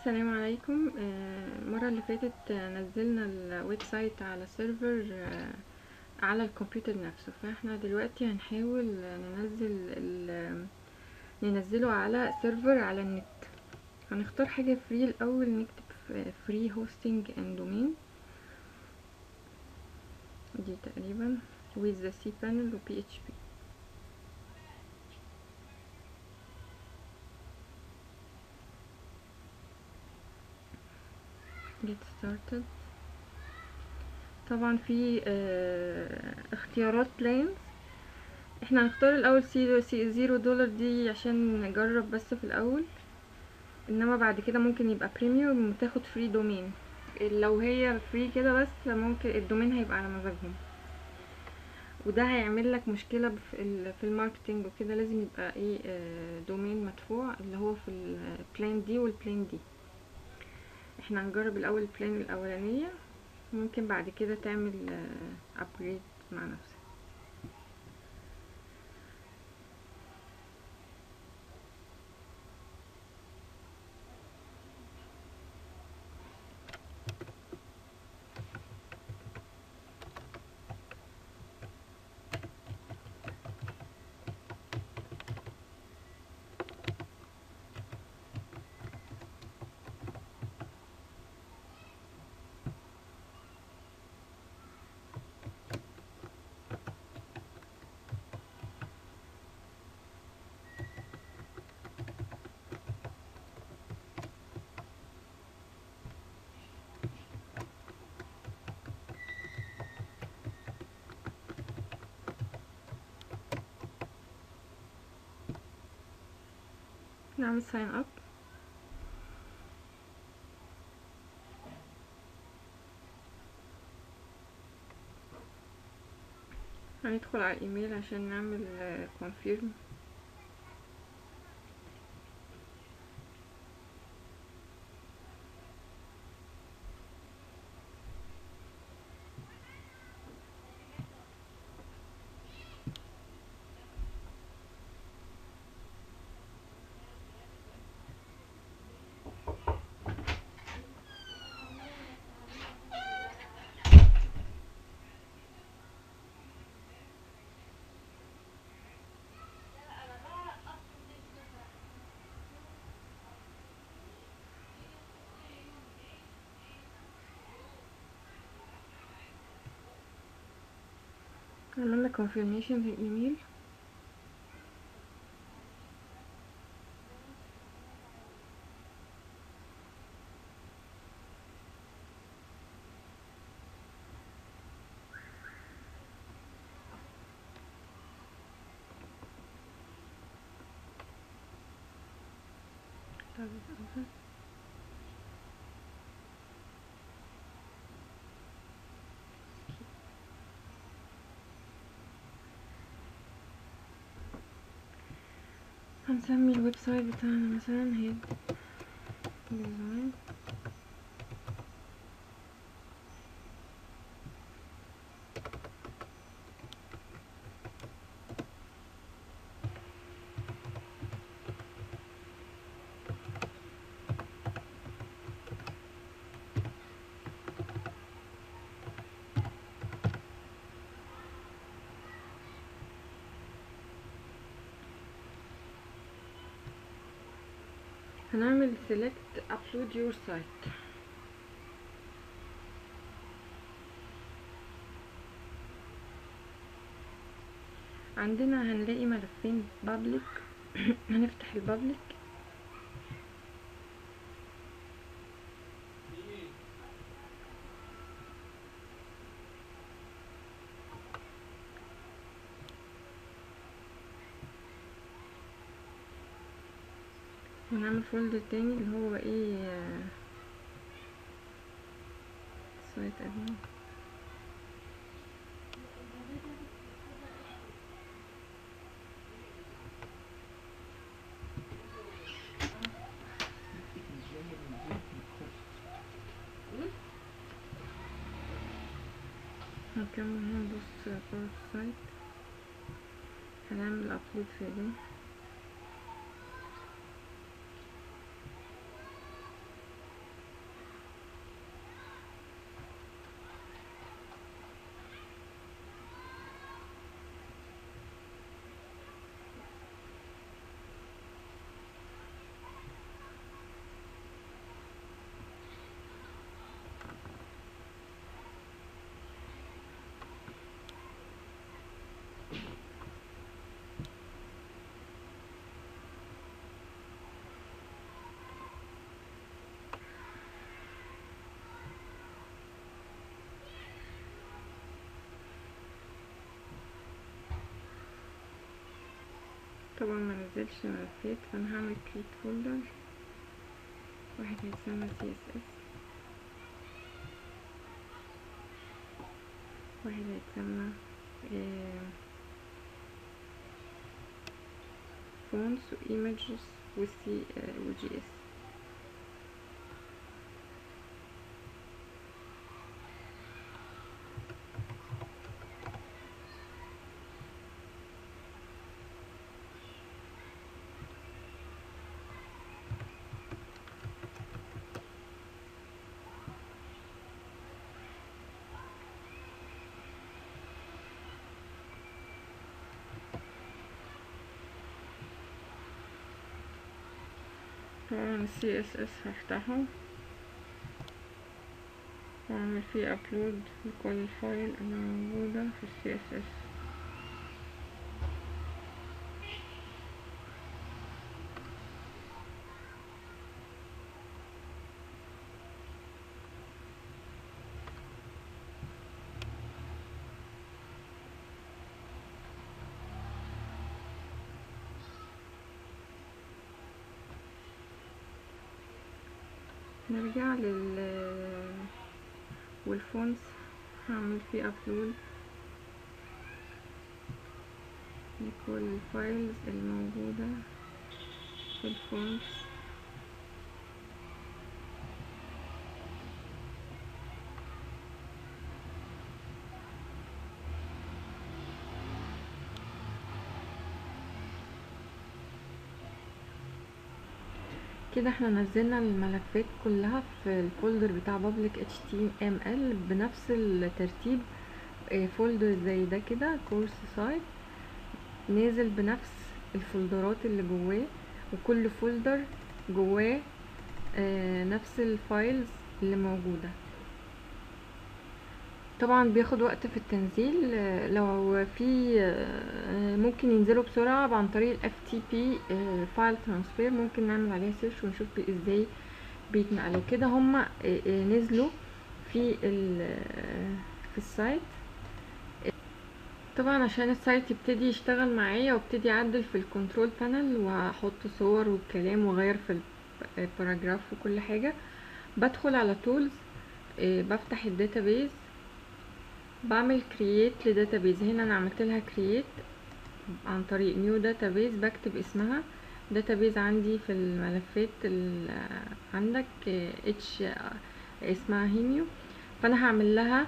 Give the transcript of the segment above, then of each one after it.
السلام عليكم آه، المرة اللي فاتت آه، نزلنا الويب سايت على سيرفر آه، على الكمبيوتر نفسه فاحنا دلوقتي هنحاول ننزل ال- ننزله على سيرفر على النت هنختار حاجة فري الأول نكتب فري هوستنج اند دومين دي تقريبا with the cpanel و php get started طبعا في آه، اختيارات بلانز احنا هنختار الاول زيرو زيرو دولار دي عشان نجرب بس في الاول انما بعد كده ممكن يبقى بريميوم وتاخد فري دومين لو هي فري كده بس ممكن الدومين هيبقى على مزاجهم وده هيعمل لك مشكله في ال- في الماركتنج وكده لازم يبقى ايه آه، دومين مدفوع اللي هو في البلان دي والبلان دي احنا هنجرب الاول البلان الاولانيه ممكن بعد كده تعمل ابجريد مع نفسك نعمل ساين اب هندخل على الايميل عشان نعمل كونفيرم عملنا confirmation في الايميل طب أوكي. هنسمي الويب سايت بتاعنا مثلا هيد ديزاين هنعمل select upload your site عندنا هنلاقي ملفين public هنفتح البابليك ونعمل فولدر تاني اللي هو ايه سايت ادمن هنكمل هندوس فور سايت هنعمل ابلود في دي طبعا ما نزلش ملفات فانا هعمل create folder واحد هيتسمى css واحد هيتسمى fonts و images و c و gs طبعا ال CSS هفتحه واعمل فيه upload لكل الفايل اللي موجودة في ال CSS نرجع لل والفونتس هعمل فيه ابلود لكل الفايلز الموجودة في الفونتس كده احنا نزلنا الملفات كلها في الفولدر بتاع public html بنفس الترتيب اه، فولدر زي ده كده كورس سايت نازل بنفس الفولدرات اللي جواه وكل فولدر جواه اه، نفس الفايلز اللي موجودة طبعا بياخد وقت في التنزيل اه، لو في اه، ممكن ينزلوا بسرعة عن طريق ال FTP فايل ترانسفير ممكن نعمل عليها سيرش ونشوف بي- ازاي بيتنقلوا كده هما اه، اه، نزلوا في ال في السايت طبعا عشان السايت يبتدي يشتغل معايا وابتدي اعدل في الكنترول بانل واحط صور والكلام واغير في الباراجراف وكل حاجة بدخل على تولز بفتح الداتابيز بعمل كرييت لداتابيز هنا انا عملت لها كرييت عن طريق نيو داتابيز بكتب اسمها داتابيز عندي في الملفات ال- عندك اتش اسمها هيميو فانا هعمل لها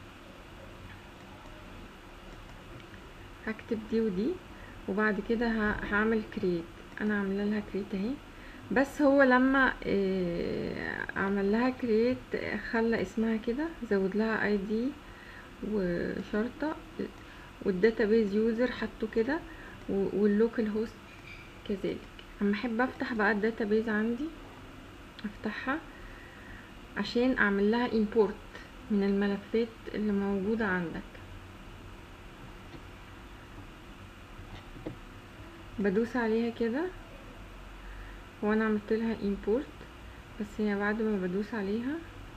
هكتب دي ودي وبعد كده ه- هعمل كرييت انا عامله لها كرييت اهي بس هو لما آه، عمل لها كرييت خلى اسمها كده زود لها اي دي وشرطة والداتابيز يوزر حطه كده و- واللوكال هوست كذلك اما احب افتح بقى الداتابيز عندي افتحها عشان اعمل لها import من الملفات اللي موجودة عندك بدوس عليها كده وانا عملت لها import بس هي بعد ما بدوس عليها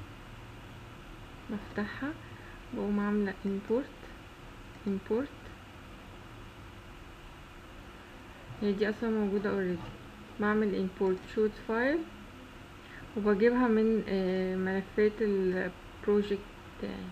بفتحها بقوم عاملة import import هي دي اصلا موجودة already بعمل import shoot file وبجيبها من آه، ملفات البروجكت بتاعي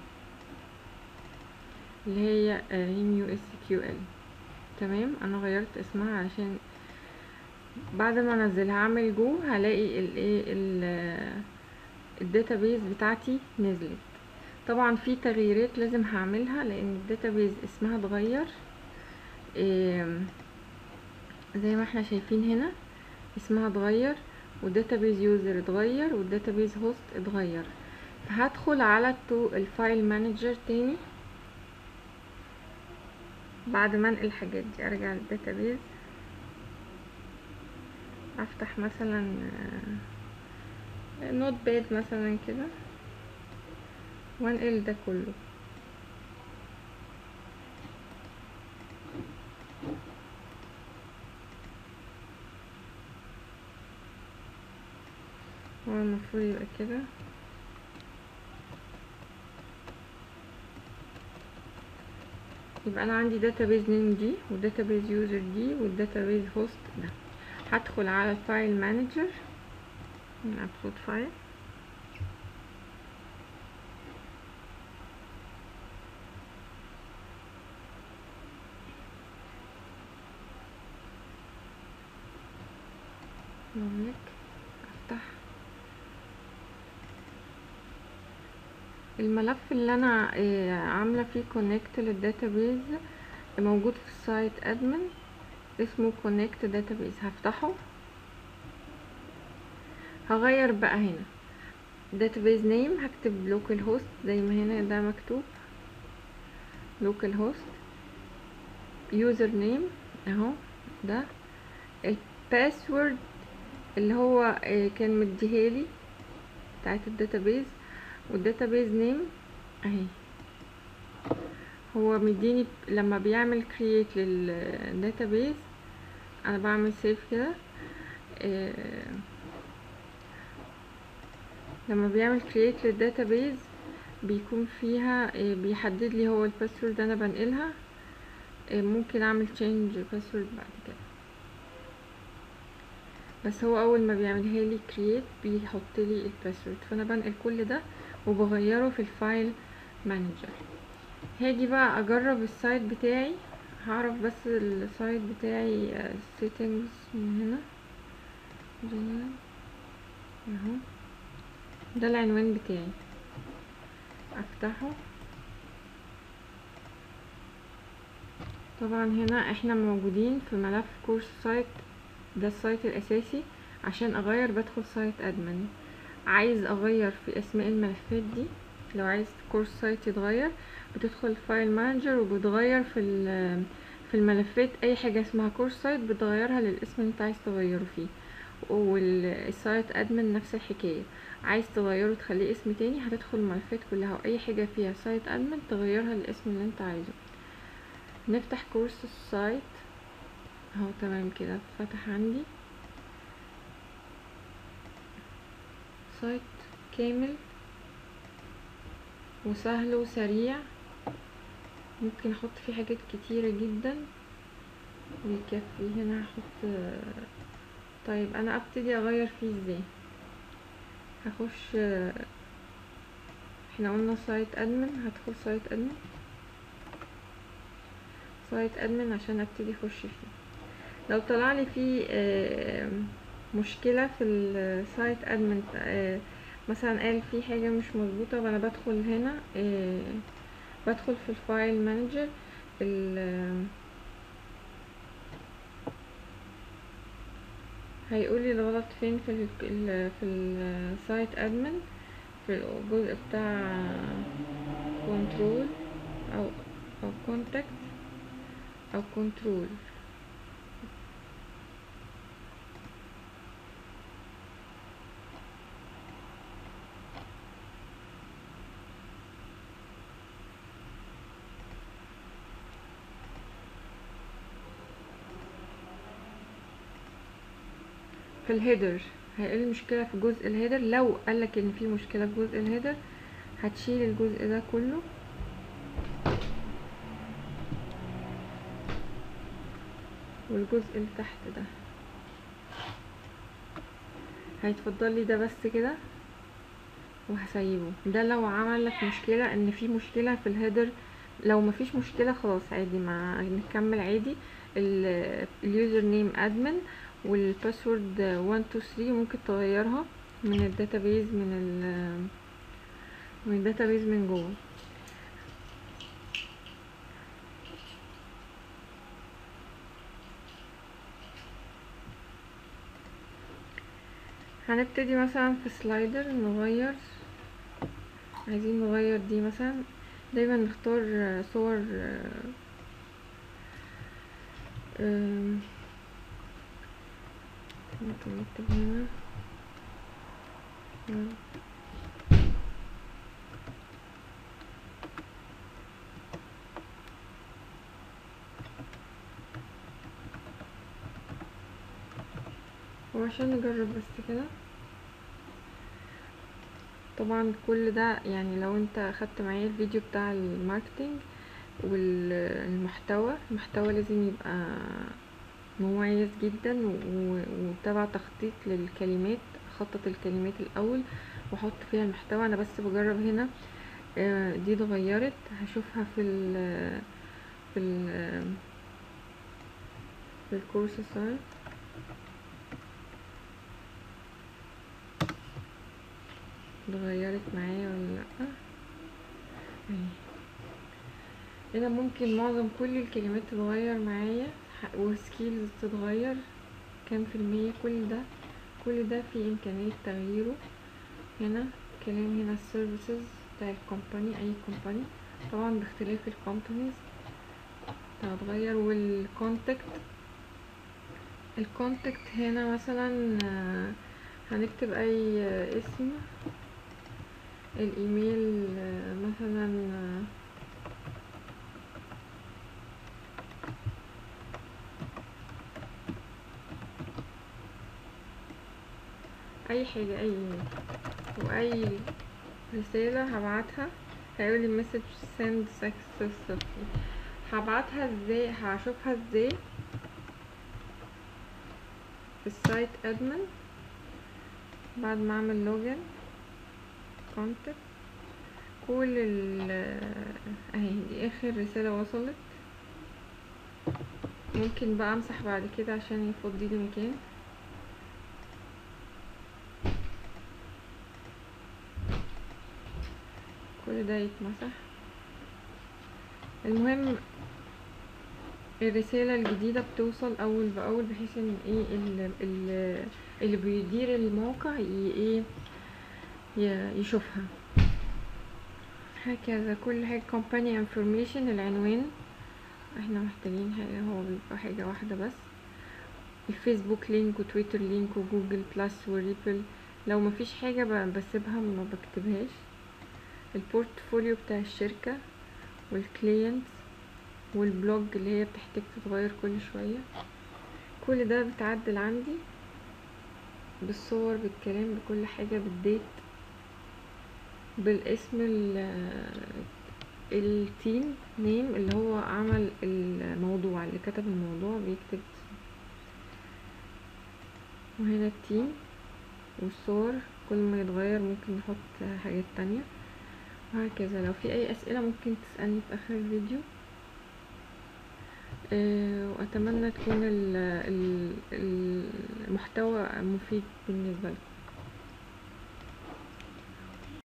اللي هي هيميو اس كيو ال تمام انا غيرت اسمها علشان بعد ما انزلها اعمل جو هلاقي الايه الداتابيز بتاعتي نزلت طبعا في تغييرات لازم هعملها لان الداتابيز اسمها اتغير إيه، زي ما احنا شايفين هنا اسمها اتغير والداتابيز يوزر اتغير والداتابيز هوست اتغير فهدخل على التو الفايل مانجر تاني بعد ما انقل الحاجات دي ارجع للداتابيز افتح مثلا نوت باد مثلا كده وانقل ده كله هو المفروض يبقى كده يبقى انا عندي database name دي والdatabase user دي والdatabase host ده هدخل على الفايل مانجر من upload فايل مملك افتح الملف اللي انا آه، عامله فيه كونكت للداتابيز موجود في السايت ادمن اسمه كونكت داتابيز هفتحه هغير بقى هنا database name هكتب local host زي ما هنا ده مكتوب local host user name اهو ده الباسورد اللي هو آه، كان مديهالي بتاعت الداتابيز والداتابيز نيم اهي هو مديني لما بيعمل create للداتابيز انا بعمل سيف كده آه، لما بيعمل create للداتابيز بيكون فيها آه، بيحدد لي هو الباسورد انا بنقلها آه، ممكن اعمل change باسورد بعد كده بس هو اول ما بيعملها لي create بيحط لي الباسورد فانا بنقل كل ده وبغيره في الفايل مانجر هاجي بقى اجرب السايت بتاعي هعرف بس السايت بتاعي آه، settings من هنا general. اهو ده العنوان بتاعي افتحه طبعا هنا احنا موجودين في ملف كورس سايت ده السايت الاساسي عشان اغير بدخل سايت ادمن عايز اغير في اسماء الملفات دي لو عايز كورس سايت يتغير بتدخل فايل مانجر وبتغير في ال- في الملفات اي حاجه اسمها كورس سايت بتغيرها للاسم اللي انت عايز تغيره فيه والسايت ادمن نفس الحكايه عايز تغيره تخليه اسم تاني هتدخل الملفات كلها واي حاجه فيها سايت ادمن تغيرها للاسم اللي انت عايزه نفتح كورس السايت اهو تمام كده فتح عندي سايت كامل وسهل وسريع ممكن احط فيه حاجات كتيرة جدا ويكفي هنا هحط طيب انا ابتدي اغير فيه ازاي هخش احنا قلنا سايت ادمن هدخل سايت ادمن سايت ادمن عشان ابتدي اخش فيه لو طلع لي فيه آه، مشكلة في السايت ادمن آه، مثلا قال في حاجة مش مظبوطة وانا بدخل هنا آه، بدخل في الفايل مانجر ال هيقول لي الغلط فين في ال ال- في السايت ادمن في الجزء بتاع كنترول او او كونتاكت او كنترول في الهيدر هيقول مشكلة في جزء الهيدر لو قالك ان في مشكلة في جزء الهيدر هتشيل الجزء ده كله والجزء اللي تحت ده هيتفضل لي ده بس كده وهسيبه ده لو عمل لك مشكلة ان في مشكلة في الهيدر لو مفيش مشكلة خلاص عادي ما نكمل عادي اليوزر نيم ادمن والباسورد 1 2 3 ممكن تغيرها من الداتابيز من ال من الداتابيز من جوه هنبتدي مثلا في سلايدر نغير عايزين نغير دي مثلا دايما نختار آه، صور آه، آم، ممكن نكتب هنا آه. وعشان نجرب بس كده طبعا كل ده يعني لو انت اخدت معايا الفيديو بتاع الماركتينج والمحتوى المحتوى لازم يبقى مميز جدا وتبع تخطيط للكلمات اخطط الكلمات الاول واحط فيها المحتوى انا بس بجرب هنا دي اتغيرت هشوفها في ال في ال في الكورس سايت اتغيرت معايا ولا لا هنا ممكن معظم كل الكلمات تتغير معايا وسكيلز تتغير كام في المية كل ده كل ده في امكانية تغييره هنا كلام هنا السيرفيسز بتاع الكومباني اي كومباني طبعا باختلاف الكومبانيز هتغير والكونتاكت الكونتاكت هنا مثلا هنكتب اي اسم الايميل مثلا اي حاجة اي واي رسالة هبعتها هيقولي مسج send successfully هبعتها ازاي هشوفها ازاي في السايت ادمن بعد ما اعمل لوجن كونتاكت كل ال اهي دي اخر رسالة وصلت ممكن بقى امسح بعد كده عشان يفضي لي مكان كل ده يتمسح المهم الرسالة الجديدة بتوصل أول بأول بحيث ان ايه اللي, اللي, اللي بيدير الموقع ايه يشوفها هكذا كل حاجة company information العنوان احنا محتاجين حاجة هو بيبقى حاجة واحدة بس الفيسبوك لينك وتويتر لينك وجوجل بلس وريبل لو مفيش حاجة بسيبها ما بكتبهاش البورتفوليو بتاع الشركة والكلينت والبلوج اللي هي بتحتاج تتغير كل شوية كل ده بتعدل عندي بالصور بالكلام بكل حاجة بالديت بالاسم التيم نيم اللي هو عمل الموضوع اللي كتب الموضوع بيكتب وهنا التيم والصور كل ما يتغير ممكن نحط حاجات تانية وهكذا لو في اي اسئلة ممكن تسألني في اخر الفيديو أه واتمنى تكون المحتوى مفيد بالنسبة لكم